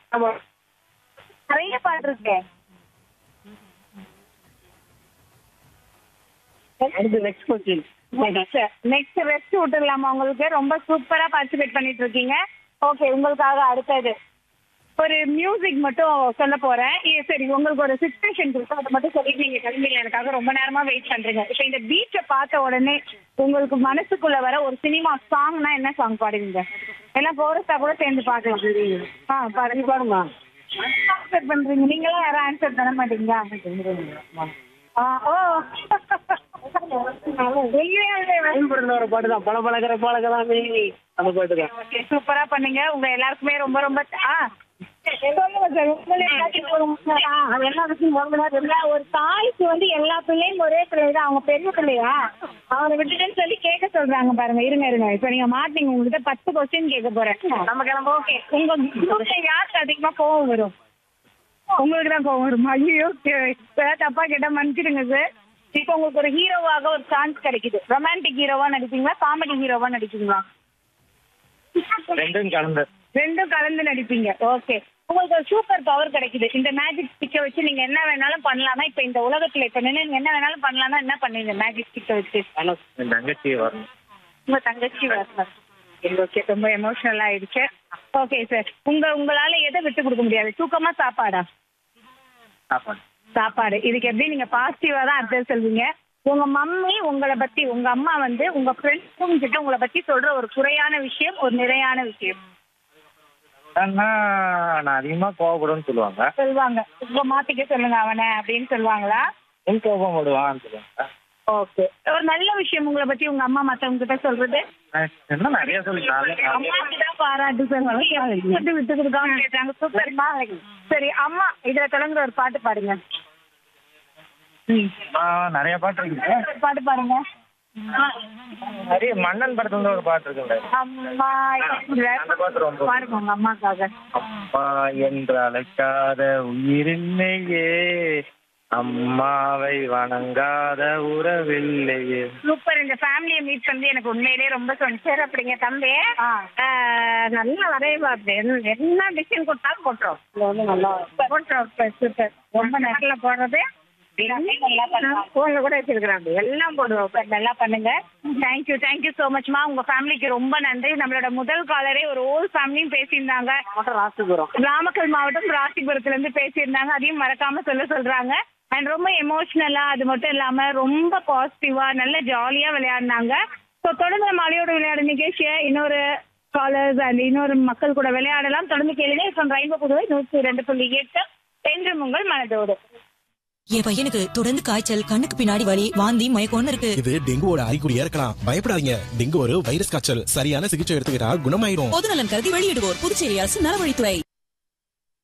ஆமா நிறைய பாட்டு இருக்கு அடுத்து நெக்ஸ்ட் கொஸ்டின் நெக்ஸ்ட் ரெஸ்ட் விட்டுடலாமா உங்களுக்கு ரொம்ப சூப்பரா பார்ட்டிசிபேட் பண்ணிட்டு இருக்கீங்க ஓகே உங்களுக்காக அடுத்தது ஒரு மியூசிக் மட்டும் சொல்ல போறேன் இது சரி உங்களுக்கு ஒரு சுச்சுவேஷன் கொடுத்து அதை மட்டும் சொல்லிட்டு நீங்க கிளம்பில எனக்காக ரொம்ப நேரமா வெயிட் பண்றீங்க இப்போ இந்த பீச்சை பார்த்த உடனே உங்களுக்கு மனசுக்குள்ள வர ஒரு சினிமா சாங்னா என்ன சாங் பாடுவீங்க எல்லாம் கோரஸா கூட சேர்ந்து பார்க்கலாம் ஆ பாருங்க பாருமா ஆன்சர் பண்றீங்க நீங்களும் யாரும் ஆன்சர் பண்ண மாட்டீங்களா ஆ, ஓ உண்மையாலுமே பயன்படுத்த ஒரு பாட்டு தான் பல பழகிற பழகலாம் அந்த பாட்டு தான் ஓகே சூப்பரா பண்ணீங்க உங்க எல்லாருக்குமே ரொம்ப ரொம்ப ஆ சொல்லுங்க சார் உங்களே எல்லாத்தையும் ஒரு முக்கியம். ஆ, அது என்ன விஷயம் முதல்ல தெரியல. ஒரு தாய்க்கு வந்து எல்லா பிள்ளையும் ஒரே பிள்ளை தான் அவங்க பெரிய பிள்ளையா அவனை விட்டுட்டுன்னு சொல்லி கேட்க சொல்றாங்க பாருங்க இருங்க இருங்க இப்ப நீங்க மாட்டீங்க உங்ககிட்ட பத்து கொஸ்டின் கேட்க போறேன் நம்ம கிளம்ப ஓகே உங்க குரூப்ல யாருக்கு அதிகமா கோவம் வரும் உங்களுக்கு தான் கோவம் வரும் ஐயோ இப்ப தப்பா கேட்டா மன்னிச்சிடுங்க சார் இப்போ உங்களுக்கு ஒரு ஹீரோவாக ஒரு சான்ஸ் கிடைக்குது ரொமான்டிக் ஹீரோவா நடிப்பீங்களா காமெடி ஹீரோவா நடிப்பீங்களா ரெண்டும் கலந்து ரெண்டும் கலந்து நடிப்பீங்க ஓகே உங்களுக்கு ஒரு சூப்பர் பவர் கிடைக்குது இந்த மேஜிக் ஸ்டிக்கை வச்சு நீங்க என்ன வேணாலும் பண்ணலாம்னா இப்ப இந்த உலகத்துல இப்ப நின்னு நீங்க என்ன வேணாலும் பண்ணலாம்னா என்ன பண்ணுவீங்க மேஜிக் ஸ்டிக்கை வச்சு என் தங்கச்சி வரணும் உங்க தங்கச்சி வரணும் ஓகே ரொம்ப எமோஷனல் ஆயிடுச்சு ஓகே சார் உங்க உங்களால எதை விட்டு கொடுக்க முடியாது தூக்கமா சாப்பாடா சாப்பாடு சாப்பாடு இதுக்கு எப்படி நீங்க பாசிட்டிவா தான் அர்த்தம் சொல்வீங்க உங்க மம்மி உங்களை பத்தி உங்க அம்மா வந்து உங்க ஃப்ரெண்ட்ஸும் கிட்ட உங்களை பத்தி சொல்ற ஒரு குறையான விஷயம் ஒரு நிறையான விஷயம் ஆனா நான் அதிகமா கோவப்படுவேன்னு சொல்லுவாங்க சொல்லுவாங்க இப்ப மாத்திக்க சொல்லுங்க அவனை அப்படின்னு சொல்லுவாங்களா என் கோபப்படுவான்னு சொல்லுவாங்க ஓகே ஒரு நல்ல விஷயம் உங்களை பத்தி உங்க அம்மா மத்தவங்க கிட்ட சொல்றது நான் இன்னும் நிறைய சொல்லிட்டாங்க அம்மாக்கு தான் பாராட்டு சொல்லுவாங்க விட்டு விட்டு கொடுக்காம கேட்டாங்க சூப்பர்மா சரி அம்மா இதுல தொடர்ந்து ஒரு பாட்டு பாடுங்க நிறைய பாட்டு இருக்கு ஒரு பாட்டு பாடுங்க நிறைய மன்னன் படத்துல இருந்து ஒரு பாட்டு இருக்குல்ல அம்மா அந்த பாட்டு ரொம்ப பாருங்க உங்க அம்மாக்காக அம்மா என்று அழைக்காத உயிரில்லையே அம்மாவை வணங்காத உறவில்லையே சூப்பர் இந்த ஃபேமிலியை மீட் பண்ணி எனக்கு உண்மையிலேயே ரொம்ப சரி அப்படிங்க தம்பி நல்லா வரைவா என்ன டிசைன் கொடுத்தாலும் போட்டுரும் நல்லா போட்டுரும் சூப்பர் ரொம்ப நல்லா போடுறது போன்ல கூட வச்சிருக்கிறாங்க எல்லாம் போடுவோம் நல்லா பண்ணுங்க தேங்க்யூ தேங்க்யூ சோ மச்மா உங்க ஃபேமிலிக்கு ரொம்ப நன்றி நம்மளோட முதல் காலரே ஒரு ஓல் ஃபேமிலியும் பேசியிருந்தாங்க ராசிபுரம் நாமக்கல் மாவட்டம் ராசிபுரத்துல இருந்து பேசியிருந்தாங்க அதையும் மறக்காம சொல்ல சொல்றாங்க அண்ட் ரொம்ப எமோஷனலா அது மட்டும் இல்லாம ரொம்ப பாசிட்டிவா நல்ல ஜாலியா விளையாடினாங்க ஸோ தொடர்ந்து நம்ம அலையோட விளையாடு நிகழ்ச்சியை இன்னொரு காலர்ஸ் அண்ட் இன்னொரு மக்கள் கூட விளையாடலாம் தொடர்ந்து கேளுங்க இப்போ ரயில்வே புதுவை நூற்றி ரெண்டு புள்ளி எட்டு என்றும் உங்கள் மனதோடு என் பையனுக்கு தொடர்ந்து காய்ச்சல் கண்ணுக்கு பின்னாடி வலி வாந்தி மயக்கம்னு இருக்கு இது டெங்குவோட அறிகுறியா இருக்கலாம் பயப்படாதீங்க டெங்கு ஒரு வைரஸ் காய்ச்சல் சரியான சிகிச்சை எடுத்துக்கிட்டா குணமாயிடும் பொதுநலன் கருதி வெளியிடுவோர் புதுச்சேரி அரசு நலவழித்துறை